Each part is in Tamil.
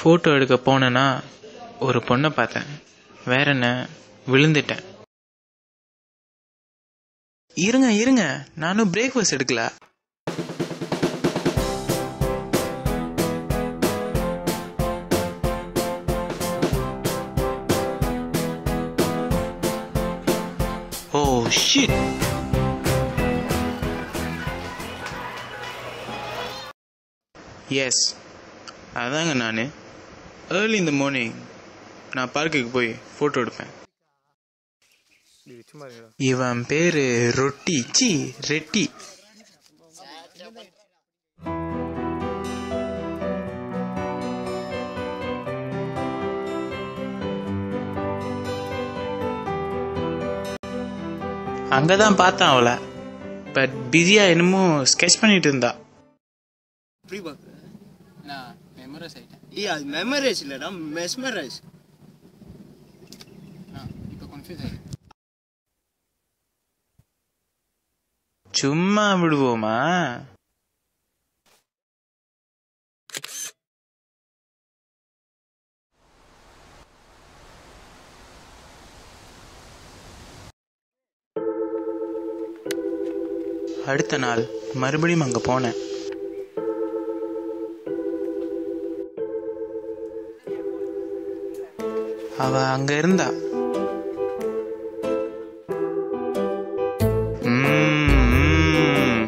ஃபோட்டோ எடுக்க போனேன்னா ஒரு பொண்ணை பார்த்தேன் வேற என்ன விழுந்துட்டேன் இருங்க இருங்க நானும் பிரேக்ஃபாஸ்ட் எடுக்கல ஓ ஷிட் எஸ் அதாங்க நான் ஏர்லி இந்த மார்னிங் நான் பார்க்குக்கு போய் ஃபோட்டோ எடுப்பேன் இவன் பேரு ரொட்டி சி ரெட்டி அங்கதான் பார்த்தேன் அவளை பட் பிஸியா என்னமோ ஸ்கெச் பண்ணிட்டு இருந்தா எப்படி பார்க்குற நான் மெமரைஸ் ஆயிட்டேன் ஏய் அது மெமரைஸ் இல்லைடா மெஸ்மரைஸ் நான் இப்போ கன்ஃபியூஸ் ஆயிட்டேன் சும்மா விடுவோமா அடுத்த நாள் மறுபடியும் அங்க போனேன் அவ அங்க இருந்தா ம்ம்.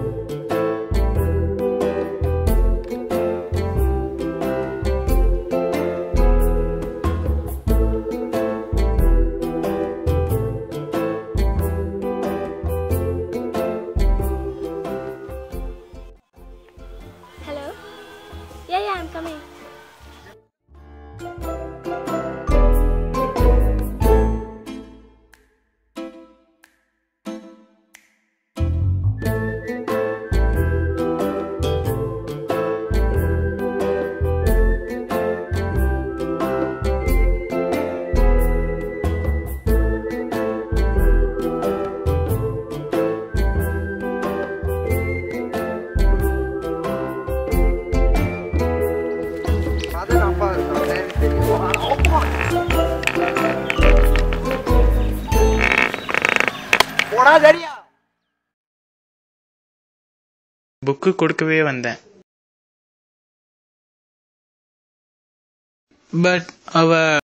Hello? Yeah, yeah, I'm coming. போடா சரியா புக்கு கொடுக்கவே வந்தேன் பட் அவ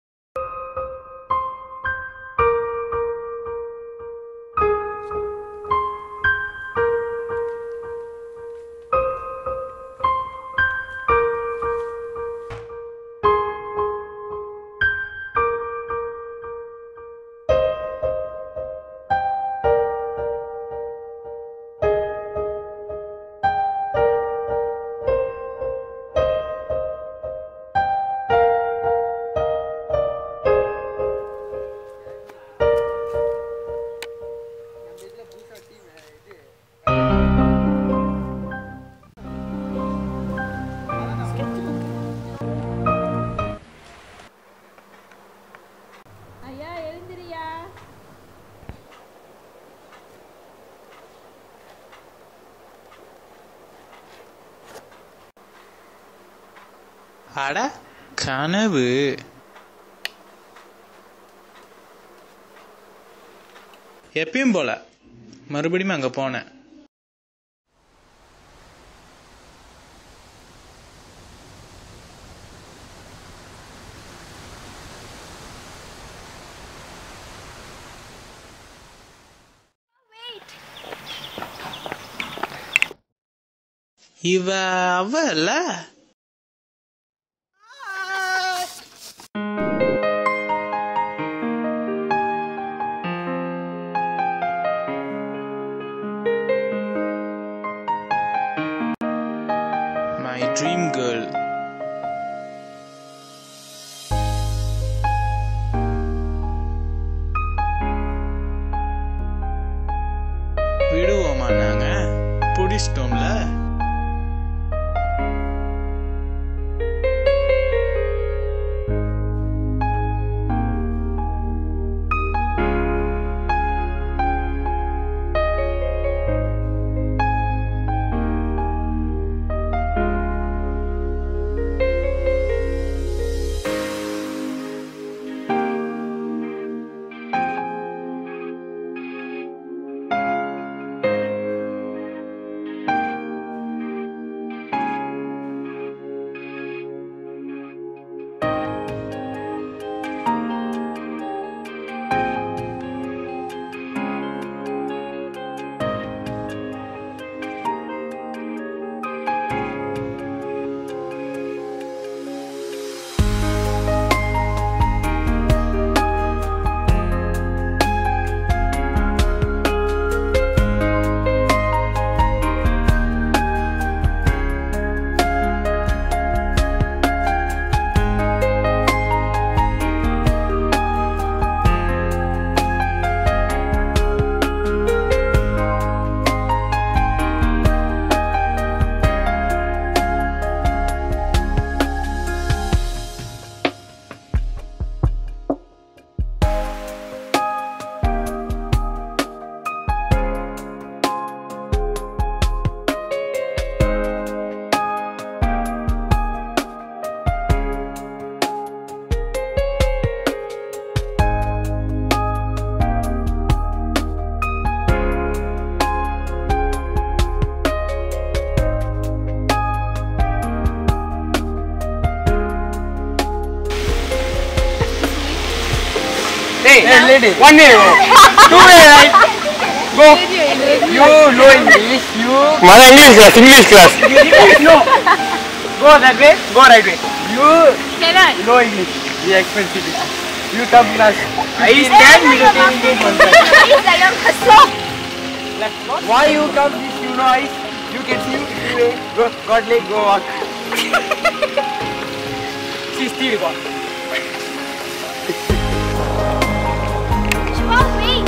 ஐயா எழுந்திரியா அட கனவு எப்பயும் போல மறுபடியும் அங்க போனேன் இவ அவ இல்ல My dream girl. விடுவோமா நாங்க பிடிச்சிட்டோம்ல minute lady. One minute. Two minute right. Go. You know English. You. மத English class English class No. Go that way. Go right way. You Cannot. know English. We are expensive. You come class. I stand with the English one side. Why you come this you know I you can see you way. Go God leg go walk. See still go. Shubham, wait.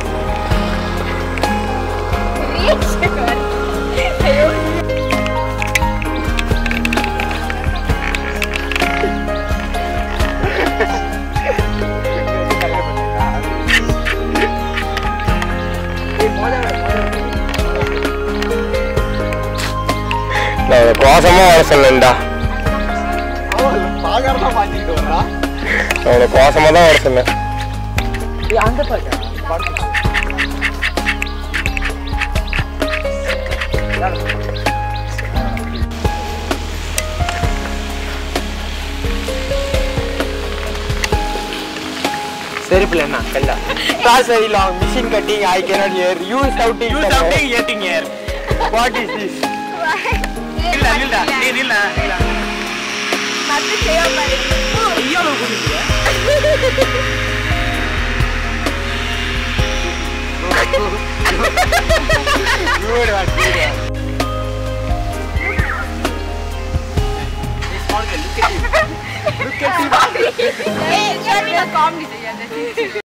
நான் உன்னை கோசமா வர சொன்னேன்டா பாகாரமா மாத்திட்டு வரா நான் உன்னை கோசமா தான் வர சொன்னேன் அந்த பாக்க செருப்புல என்ன கல்லா That's very long. Machine cutting. I cannot hear. You shouting. You shouting. Getting here. What is this? இல்ல இல்ல நீ இல்ல இல்ல Nothing செய்ய பாரு. ஐயோ குடிங்க Good one, good one. This small girl, look at him. Look at him. ஏய், comedy செய்யாத.